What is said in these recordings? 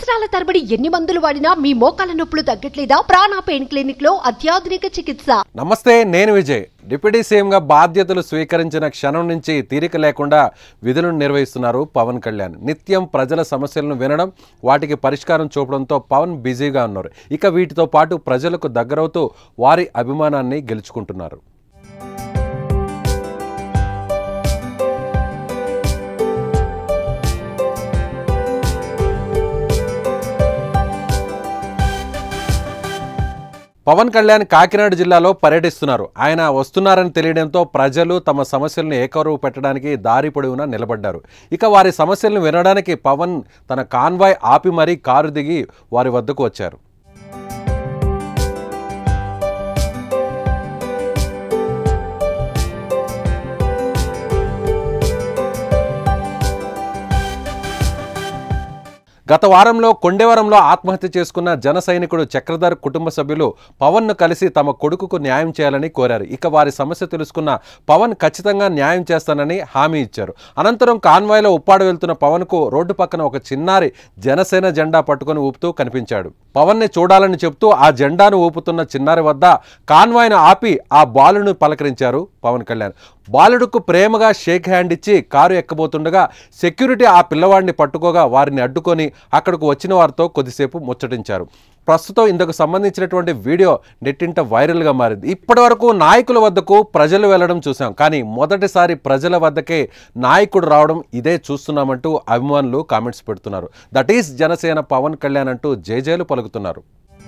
సంవత్సరాల తరబడి ఎన్ని మందులు వాడినా మీ మోకాల నొప్పులు తగ్గట్లేదా ప్రాణ పెయిన్ క్లినిక్ లో అత్యాధునిక చికిత్స నమస్తే నేను విజయ్ డిప్యూటీ సీఎంగా బాధ్యతలు స్వీకరించిన క్షణం నుంచి తీరిక లేకుండా విధులను నిర్వహిస్తున్నారు పవన్ కళ్యాణ్ నిత్యం ప్రజల సమస్యలను వినడం వాటికి పరిష్కారం చూపడంతో పవన్ బిజీగా ఉన్నారు ఇక వీటితో పాటు ప్రజలకు దగ్గరవుతూ వారి అభిమానాన్ని గెలుచుకుంటున్నారు పవన్ కళ్యాణ్ కాకినాడ జిల్లాలో పర్యటిస్తున్నారు ఆయన వస్తున్నారని తెలియడంతో ప్రజలు తమ సమస్యలను ఏకరువు పెట్టడానికి దారి పొడవునా నిలబడ్డారు ఇక వారి సమస్యలను వినడానికి పవన్ తన కాన్వాయ్ ఆపి మరీ కారు దిగి వారి వద్దకు వచ్చారు గత వారంలో కొండేవరంలో ఆత్మహత్య చేసుకున్న జన సైనికుడు చక్రధర్ కుటుంబ సభ్యులు పవన్ను కలిసి తమ కొడుకుకు న్యాయం చేయాలని కోరారు ఇక వారి సమస్య తెలుసుకున్న పవన్ ఖచ్చితంగా న్యాయం చేస్తానని హామీ ఇచ్చారు అనంతరం కాన్వాయ్లో ఉప్పాడు వెళ్తున్న పవన్కు రోడ్డు పక్కన ఒక చిన్నారి జనసేన జెండా పట్టుకొని ఊపుతూ కనిపించాడు పవన్ని చూడాలని చెప్తూ ఆ జెండాను ఊపుతున్న చిన్నారి వద్ద కాన్వాయ్ను ఆపి ఆ బాలును పలకరించారు పవన్ కళ్యాణ్ బాలుడుకు ప్రేమగా షేక్ హ్యాండ్ ఇచ్చి కారు ఎక్కబోతుండగా సెక్యూరిటీ ఆ పిల్లవాడిని పట్టుకోగా వారిని అడ్డుకొని అక్కడకు వచ్చిన వారితో కొద్దిసేపు ముచ్చటించారు ప్రస్తుతం ఇందుకు సంబంధించినటువంటి వీడియో నెట్టింట వైరల్గా మారింది ఇప్పటి వరకు నాయకుల వద్దకు ప్రజలు వెళ్ళడం చూసాం కానీ మొదటిసారి ప్రజల వద్దకే నాయకుడు రావడం ఇదే చూస్తున్నామంటూ అభిమానులు కామెంట్స్ పెడుతున్నారు దట్ ఈస్ జనసేన పవన్ కళ్యాణ్ అంటూ జేజేలు పలుకుతున్నారు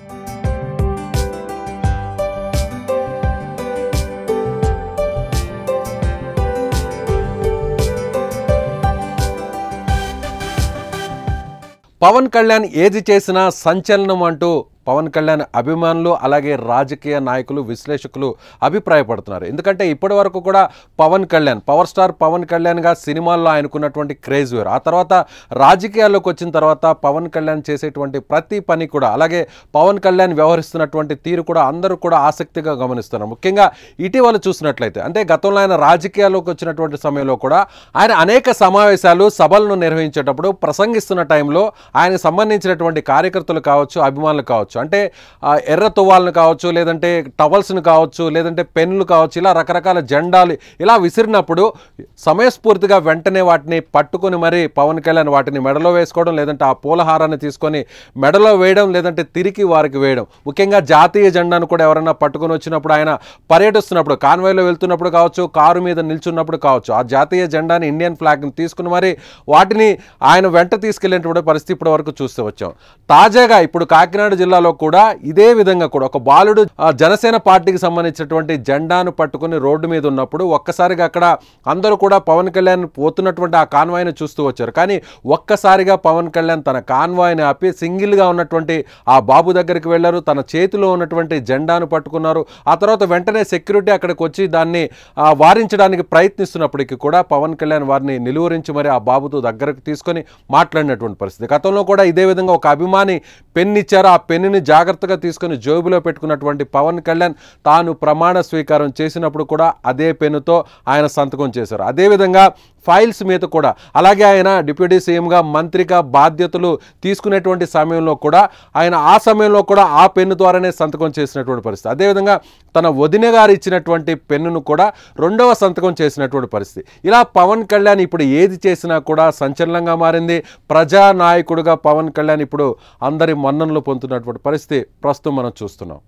పవన్ కళ్యాణ్ ఏది చేసినా సంచలనం అంటూ పవన్ కళ్యాణ్ అభిమానులు అలాగే రాజకీయ నాయకులు విశ్లేషకులు అభిప్రాయపడుతున్నారు ఎందుకంటే ఇప్పటి వరకు కూడా పవన్ కళ్యాణ్ పవర్ స్టార్ పవన్ కళ్యాణ్గా సినిమాల్లో ఆయనకున్నటువంటి క్రేజ్ వేరు ఆ తర్వాత రాజకీయాల్లోకి వచ్చిన తర్వాత పవన్ కళ్యాణ్ చేసేటువంటి ప్రతి పని కూడా అలాగే పవన్ కళ్యాణ్ వ్యవహరిస్తున్నటువంటి తీరు కూడా అందరూ కూడా ఆసక్తిగా గమనిస్తున్నారు ముఖ్యంగా ఇటీవల చూసినట్లయితే అంటే గతంలో ఆయన రాజకీయాల్లోకి వచ్చినటువంటి సమయంలో కూడా ఆయన అనేక సమావేశాలు సభలను నిర్వహించేటప్పుడు ప్రసంగిస్తున్న టైంలో ఆయనకు సంబంధించినటువంటి కార్యకర్తలు కావచ్చు అభిమానులు కావచ్చు అంటే ఆ, ఎర్ర తువ్వాలను కావచ్చు లేదంటే టవల్స్ను కావచ్చు లేదంటే పెన్నులు కావచ్చు ఇలా రకరకాల జెండాలు ఇలా విసిరినప్పుడు సమయస్ఫూర్తిగా వెంటనే వాటిని పట్టుకొని మరి పవన్ కళ్యాణ్ వాటిని మెడలో వేసుకోవడం లేదంటే ఆ పూలహారాన్ని తీసుకొని మెడలో వేయడం లేదంటే తిరిగి వారికి వేయడం ముఖ్యంగా జాతీయ జెండాను కూడా ఎవరైనా పట్టుకొని వచ్చినప్పుడు ఆయన పర్యటిస్తున్నప్పుడు కాన్వాయ్లో వెళ్తున్నప్పుడు కావచ్చు కారు మీద నిల్చున్నప్పుడు కావచ్చు ఆ జాతీయ జెండాని ఇండియన్ ఫ్లాగ్ని తీసుకుని మరి వాటిని ఆయన వెంట తీసుకెళ్లేటువంటి పరిస్థితి ఇప్పటి వరకు చూస్తూ వచ్చాం తాజాగా ఇప్పుడు కాకినాడ జిల్లాలో కూడా ఇదే విధంగా కూడా ఒక బాలుడు ఆ, జనసేన పార్టీకి సంబంధించినటువంటి జెండాను పట్టుకుని రోడ్డు మీద ఉన్నప్పుడు ఒక్కసారిగా అక్కడ అందరూ కూడా పవన్ కళ్యాణ్ పోతున్నటువంటి ఆ కాన్వాయ్ని చూస్తూ వచ్చారు కానీ ఒక్కసారిగా పవన్ కళ్యాణ్ తన కాన్వాయ్ని ఆపి సింగిల్గా ఉన్నటువంటి ఆ బాబు దగ్గరికి వెళ్ళారు తన చేతిలో ఉన్నటువంటి జెండాను పట్టుకున్నారు ఆ తర్వాత వెంటనే సెక్యూరిటీ అక్కడికి వచ్చి దాన్ని ఆ, వారించడానికి ప్రయత్నిస్తున్నప్పటికీ కూడా పవన్ కళ్యాణ్ వారిని నిలువరించి మరి ఆ బాబుతో దగ్గరకు తీసుకొని మాట్లాడినటువంటి పరిస్థితి గతంలో కూడా ఇదే విధంగా ఒక అభిమాని పెన్ ఇచ్చారు ఆ పెన్నుని జాగ్రత్తగా తీసుకొని జోబులో పెట్టుకున్నటువంటి పవన్ కళ్యాణ్ తాను ప్రమాణ స్వీకారం చేసినప్పుడు కూడా అదే పెన్నుతో ఆయన సంతకం చేశారు అదేవిధంగా ఫైల్స్ మీద కూడా అలాగే ఆయన డిప్యూటీ సీఎంగా మంత్రిగా బాధ్యతలు తీసుకునేటువంటి సమయంలో కూడా ఆయన ఆ సమయంలో కూడా ఆ పెన్ను ద్వారానే సంతకం చేసినటువంటి పరిస్థితి అదేవిధంగా తన వదిన గారు ఇచ్చినటువంటి పెన్నును కూడా రెండవ సంతకం చేసినటువంటి పరిస్థితి ఇలా పవన్ కళ్యాణ్ ఇప్పుడు ఏది చేసినా కూడా సంచలనంగా మారింది ప్రజానాయకుడుగా పవన్ కళ్యాణ్ ఇప్పుడు అందరి మన్ననలు పొందుతున్నటువంటి పరిస్థితి ప్రస్తుతం మనం చూస్తున్నాం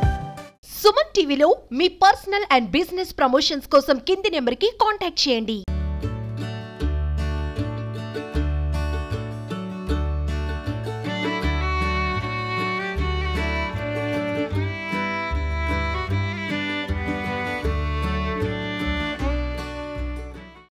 సుమన్ టీవీలో మీ పర్సనల్ అండ్ బిజినెస్ ప్రమోషన్స్ కోసం కింది నెంబర్కి కాంటాక్ట్ చేయండి